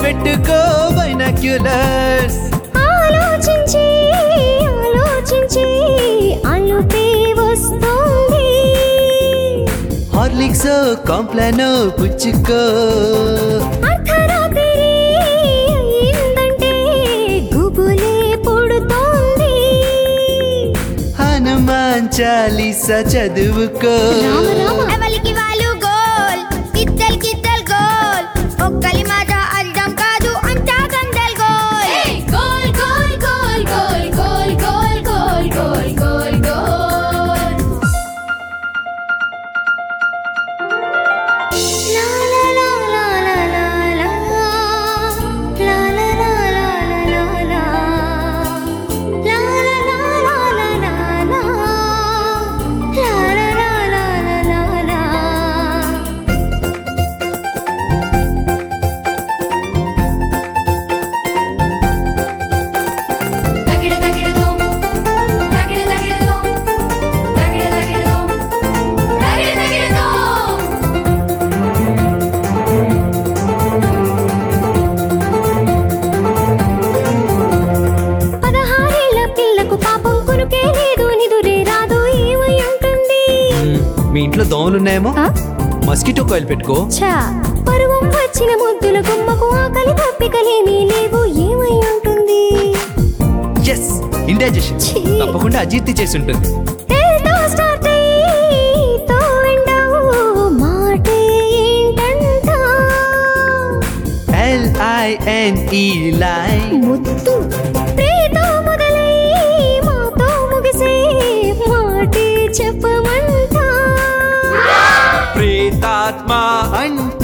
పెట్టుకో బైనాక్యులర్స్ ఆలోచించి ఆలోచించి అలుపే వస్తుంది హార్లిక్స్ కాంప్లానో పుచ్చుకో అర్ధరాత్రి అయిందంటే గుబులే పుడుతోంది హనుమాన్ చాలీసా చదువుకో ఎవరికి వాళ్ళు గోల్ ఇద్దరు కిద్దరు గోల్ ఒక్కలి మాట అర్థం కాదు అంతా గందల్ గోల్ గోల్ గోల్ గోల్ గోల్ గోల్ గోల్ గోల్ గోల్ గోల్ గోల్ లా లా లా లా లా లా లా. లా లా లా లా లా లా లా. లా లా లా లా లా లా లా. లా లా లా లా లా లా లా. తగిడ తగిడదో తగిడ తగిడదో తగిడ తగిడదో తగిడ తగిడదో పదహారేళ్ల పిల్లకు పాపం కొనుకే లేదు నిదురే రాదు ఏమై ఉంటుంది మ్మ్, మీ ఇంట్లో దోమలున్నాయేమో ఆ? మస్కిటో కాయిల్ పెట్టుకో ఛా పరువం వచ్చిన ముద్దుల గుమ్మకు ఆకలి తప్పికలేమీ లేవు ఏమై ఉంటుంది ఎస్ ఇండైజెషన్ ఛీ. తప్పకుండా అజీర్తి చేసి ఉంటుంది ఏతో స్టార్ట్ అయ్యి తో ఎండవు మాటే ఏంటంట ఎల్ఐఎన్ఈ లైన్ ముద్దు ప్రేతో మొదలై మాతో ముగిసే మాటే చెప్పమంట ప్రేతాత్మ అంట